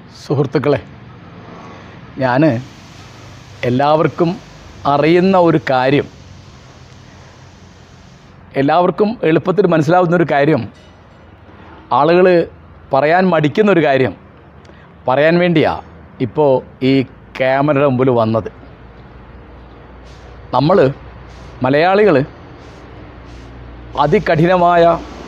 സുഹൃത്തുക്കളെ ഞാൻ എല്ലാവർക്കും അറിയുന്ന ഒരു കാര്യം എല്ലാവർക്കും എളുപ്പത്തിൽ മനസ്സിലാവുന്ന ഒരു കാര്യം ആളുകൾ പറയാൻ മടിക്കുന്ന ഒരു കാര്യം പറയാൻ വേണ്ടിയാ ഇപ്പോൾ ഈ ക്യാമറയുടെ മുമ്പിൽ വന്നത് നമ്മൾ മലയാളികൾ അതികഠിനമായ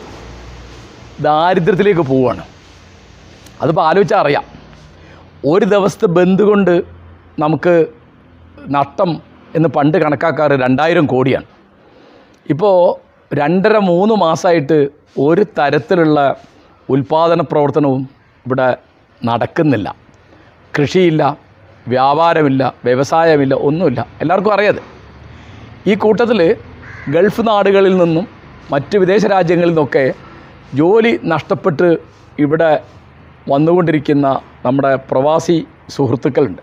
ദാരിദ്ര്യത്തിലേക്ക് പോവുകയാണ് അതിപ്പോൾ ആലോചിച്ചാൽ അറിയാം ഒരു ദിവസത്തെ ബന്ദ് കൊണ്ട് നമുക്ക് നഷ്ടം എന്ന് പണ്ട് കണക്കാക്കാറ് രണ്ടായിരം കോടിയാണ് ഇപ്പോൾ രണ്ടര മൂന്ന് മാസമായിട്ട് ഒരു തരത്തിലുള്ള ഉൽപ്പാദന പ്രവർത്തനവും ഇവിടെ നടക്കുന്നില്ല കൃഷിയില്ല വ്യാപാരമില്ല വ്യവസായമില്ല ഒന്നുമില്ല എല്ലാവർക്കും അറിയാതെ ഈ കൂട്ടത്തിൽ ഗൾഫ് നാടുകളിൽ നിന്നും മറ്റ് വിദേശ രാജ്യങ്ങളിൽ നിന്നൊക്കെ ജോലി നഷ്ടപ്പെട്ട് ഇവിടെ വന്നുകൊണ്ടിരിക്കുന്ന നമ്മുടെ പ്രവാസി സുഹൃത്തുക്കളുണ്ട്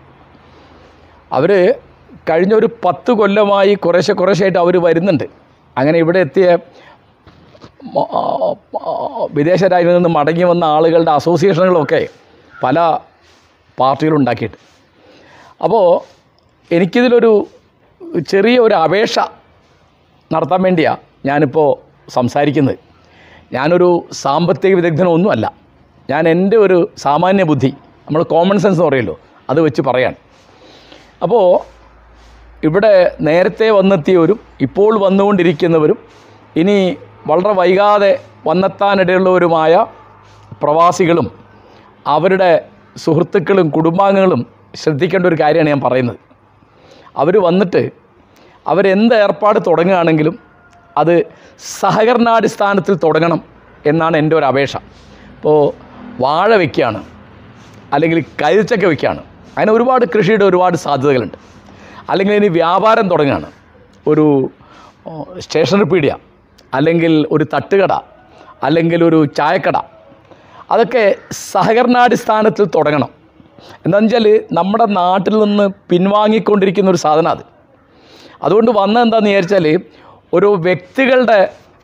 അവർ കഴിഞ്ഞ ഒരു പത്ത് കൊല്ലമായി കുറേശ്ശെ കുറേശ്ശായിട്ട് അവർ വരുന്നുണ്ട് അങ്ങനെ ഇവിടെ എത്തിയ മ- ആ, ആ, വിദേശ രാജ്യങ്ങളിൽ നിന്ന് മടങ്ങി വന്ന ആളുകളുടെ അസോസിയേഷനുകളൊക്കെ പല പാർട്ടികളുണ്ടാക്കിയിട്ട് അപ്പോൾ എനിക്കിതിലൊരു ചെറിയ ഒരു അപേക്ഷ നടത്താൻ വേണ്ടിയാണ് ഞാനിപ്പോൾ സംസാരിക്കുന്നത് ഞാനൊരു സാമ്പത്തിക വിദഗ്ധനൊന്നുമല്ല ഞാൻ എൻ്റെ ഒരു സാമാന്യ ബുദ്ധി നമ്മൾ കോമൺ സെൻസ് എന്ന് പറയുമല്ലോ അത് വെച്ച് പറയാണ് അപ്പോൾ ഇവിടെ നേരത്തെ വന്നെത്തിയവരും ഇപ്പോൾ വന്നുകൊണ്ടിരിക്കുന്നവരും ഇനി വളരെ വൈകാതെ വന്നെത്താനിടയുള്ളവരുമായ പ്രവാസികളും അവരുടെ സുഹൃത്തുക്കളും കുടുംബാംഗങ്ങളും ശ്രദ്ധിക്കേണ്ട ഒരു കാര്യമാണ് ഞാൻ പറയുന്നത് അവർ വന്നിട്ട് അവരെന്ത് ഏർപ്പാട് തുടങ്ങുകയാണെങ്കിലും അത് സഹകരണാടിസ്ഥാനത്തിൽ തുടങ്ങണം എന്നാണ് എൻ്റെ ഒരു അപേക്ഷ ഇപ്പോൾ വാഴ വയ്ക്കുകയാണ് അല്ലെങ്കിൽ കൈച്ചക്ക വയ്ക്കുകയാണ് അതിന് ഒരുപാട് കൃഷിയുടെ ഒരുപാട് സാധ്യതകളുണ്ട് അല്ലെങ്കിൽ ഇനി വ്യാപാരം തുടങ്ങുകയാണ് ഒരു ഓ, സ്റ്റേഷനറി പീഡിയ അല്ലെങ്കിൽ ഒരു തട്ടുകട അല്ലെങ്കിൽ ഒരു ചായക്കട അതൊക്കെ സഹകരണാടിസ്ഥാനത്തിൽ തുടങ്ങണം എന്താണെന്ന് വെച്ചാൽ നമ്മുടെ നാട്ടിൽ നിന്ന് പിൻവാങ്ങിക്കൊണ്ടിരിക്കുന്ന ഒരു സാധനം അത് അതുകൊണ്ട് വന്നത് എന്താണെന്ന് വിചാരിച്ചാൽ ഒരു വ്യക്തികളുടെ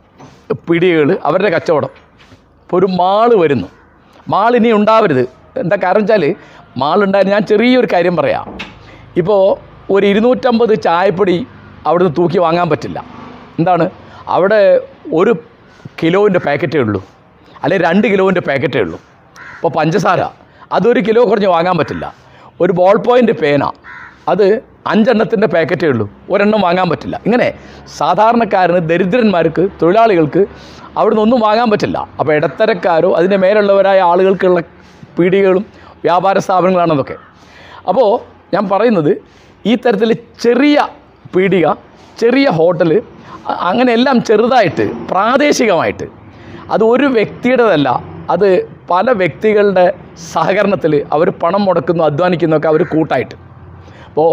പിടികൾ അവരുടെ കച്ചവടം ഇപ്പോൾ ഒരു മാള് വരുന്നു മാൾ ഇനി ഉണ്ടാവരുത് എന്താ കാരണം വെച്ചാൽ മാളുണ്ടായാലും ഞാൻ ചെറിയൊരു കാര്യം പറയാം ഇപ്പോൾ ഒരു ഇരുന്നൂറ്റമ്പത് ചായപ്പൊടി അവിടുന്ന് തൂക്കി വാങ്ങാൻ പറ്റില്ല എന്താണ് അവിടെ ഒരു കിലോൻ്റെ പാക്കറ്റേ ഉള്ളൂ അല്ലെങ്കിൽ രണ്ട് കിലോൻ്റെ പാക്കറ്റേ ഉള്ളൂ ഇപ്പോൾ പഞ്ചസാര അതൊരു കിലോ കുറഞ്ഞ് വാങ്ങാൻ പറ്റില്ല ഒരു ബോൾ പോയിൻ്റ് പേന അത് അഞ്ചെണ്ണത്തിൻ്റെ പാക്കറ്റേ ഉള്ളൂ ഒരെണ്ണം വാങ്ങാൻ പറ്റില്ല ഇങ്ങനെ സാധാരണക്കാരന് ദരിദ്രന്മാർക്ക് തൊഴിലാളികൾക്ക് അവിടുന്ന് ഒന്നും വാങ്ങാൻ പറ്റില്ല അപ്പോൾ ഇടത്തരക്കാരോ അതിൻ്റെ മേലുള്ളവരായ ആളുകൾക്കുള്ള പീടികകളും വ്യാപാര സ്ഥാപനങ്ങളാണ് അതൊക്കെ അപ്പോൾ ഞാൻ പറയുന്നത് ഈ തരത്തിൽ ചെറിയ പീടിക ചെറിയ ഹോട്ടൽ അ- അങ്ങനെ എല്ലാം ചെറുതായിട്ട് പ്രാദേശികമായിട്ട് അത് ഒരു വ്യക്തിയുടേതല്ല അത് പല വ്യക്തികളുടെ സഹകരണത്തിൽ അവർ പണം മുടക്കുന്നു അധ്വാനിക്കുന്നൊക്കെ അവർ കൂട്ടായിട്ട് അപ്പോൾ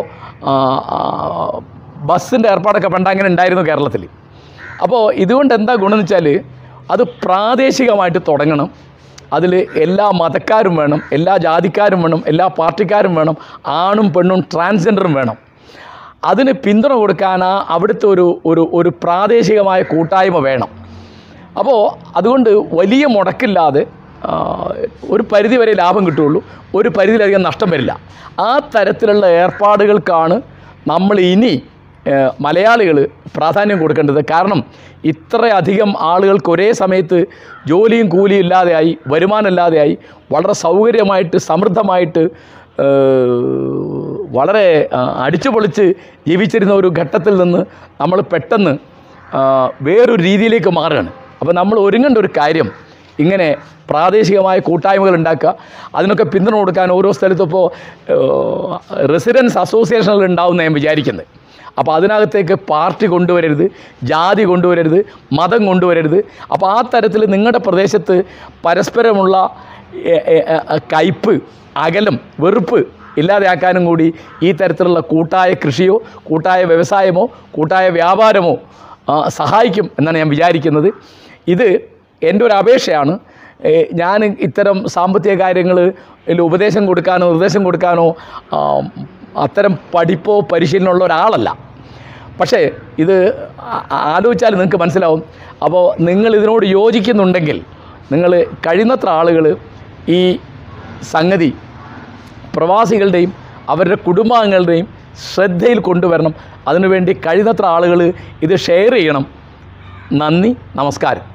ബസ്സിൻ്റെ ഏർപ്പാടൊക്കെ പണ്ട് അങ്ങനെ ഉണ്ടായിരുന്നു കേരളത്തിൽ അപ്പോൾ ഇതുകൊണ്ട് എന്താ ഗുണം എന്ന് വെച്ചാൽ അത് പ്രാദേശികമായിട്ട് തുടങ്ങണം അതിൽ എല്ലാ മതക്കാരും വേണം എല്ലാ ജാതിക്കാരും വേണം എല്ലാ പാർട്ടിക്കാരും വേണം ആണും പെണ്ണും ട്രാൻസ്ജെൻഡറും വേണം അതിന് പിന്തുണ കൊടുക്കാൻ ആ അവിടുത്തെ ഒരു ഒരു ഒരു പ്രാദേശികമായ കൂട്ടായ്മ വേണം അപ്പോൾ അതുകൊണ്ട് വലിയ മുടക്കില്ലാതെ ആ, ഒരു പരിധി വരെ ലാഭം കിട്ടുകയുള്ളൂ ഒരു പരിധിയിലധികം നഷ്ടം വരില്ല ആ തരത്തിലുള്ള ഏർപ്പാടുകൾക്കാണ് നമ്മൾ ഇനി മലയാളികൾ പ്രാധാന്യം കൊടുക്കേണ്ടത് കാരണം ഇത്രയധികം ആളുകൾക്ക് ഒരേ സമയത്ത് ജോലിയും കൂലിയും ഇല്ലാതെയായി വരുമാനമില്ലാതെയായി വളരെ സൗകര്യമായിട്ട് സമൃദ്ധമായിട്ട് ഏഹ്, വളരെ ആ, അടിച്ചു പൊളിച്ച് ജീവിച്ചിരുന്ന ഒരു ഘട്ടത്തിൽ നിന്ന് നമ്മൾ പെട്ടെന്ന് ആ, വേറൊരു രീതിയിലേക്ക് മാറുകയാണ് അപ്പോൾ നമ്മൾ ഒരുങ്ങേണ്ട ഒരു കാര്യം ഇങ്ങനെ പ്രാദേശികമായ കൂട്ടായ്മകൾ ഉണ്ടാക്കുക അതിനൊക്കെ പിന്തുണ കൊടുക്കാൻ ഓരോ സ്ഥലത്തും ഇപ്പോൾ റെസിഡൻസ് അസോസിയേഷനുകൾ ഉണ്ടാവും ഞാൻ വിചാരിക്കുന്നത് അപ്പോൾ അതിനകത്തേക്ക് പാർട്ടി കൊണ്ടുവരരുത് ജാതി കൊണ്ടുവരരുത് മതം കൊണ്ടുവരരുത് അപ്പോൾ ആ തരത്തിൽ നിങ്ങളുടെ പ്രദേശത്ത് പരസ്പരമുള്ള എ, എ, എ, കയ്പ് അകലം വെറുപ്പ് ഇല്ലാതെയാക്കാനും കൂടി ഈ തരത്തിലുള്ള കൂട്ടായ കൃഷിയോ കൂട്ടായ വ്യവസായമോ കൂട്ടായ വ്യാപാരമോ ആ, സഹായിക്കും എന്നാണ് ഞാൻ വിചാരിക്കുന്നത് ഇത് എൻ്റെ ഒരു അപേക്ഷയാണ് ഏ, ഞാൻ ഇത്തരം സാമ്പത്തിക കാര്യങ്ങളിൽ ഉപദേശം കൊടുക്കാനോ നിർദ്ദേശം കൊടുക്കാനോ ആ, അത്തരം പഠിപ്പോ പരിശീലനമുള്ള ഒരാളല്ല പക്ഷേ ഇത് ആ- ആലോചിച്ചാൽ നിങ്ങൾക്ക് മനസ്സിലാവും അപ്പോൾ നിങ്ങൾ ഇതിനോട് യോജിക്കുന്നുണ്ടെങ്കിൽ നിങ്ങൾ കഴിയുന്നത്ര ആളുകൾ ഈ സംഗതി പ്രവാസികളുടെയും അവരുടെ കുടുംബാംഗങ്ങളുടെയും ശ്രദ്ധയിൽ കൊണ്ടുവരണം അതിനുവേണ്ടി കഴിയുന്നത്ര ആളുകൾ ഇത് ഷെയർ ചെയ്യണം നന്ദി നമസ്കാരം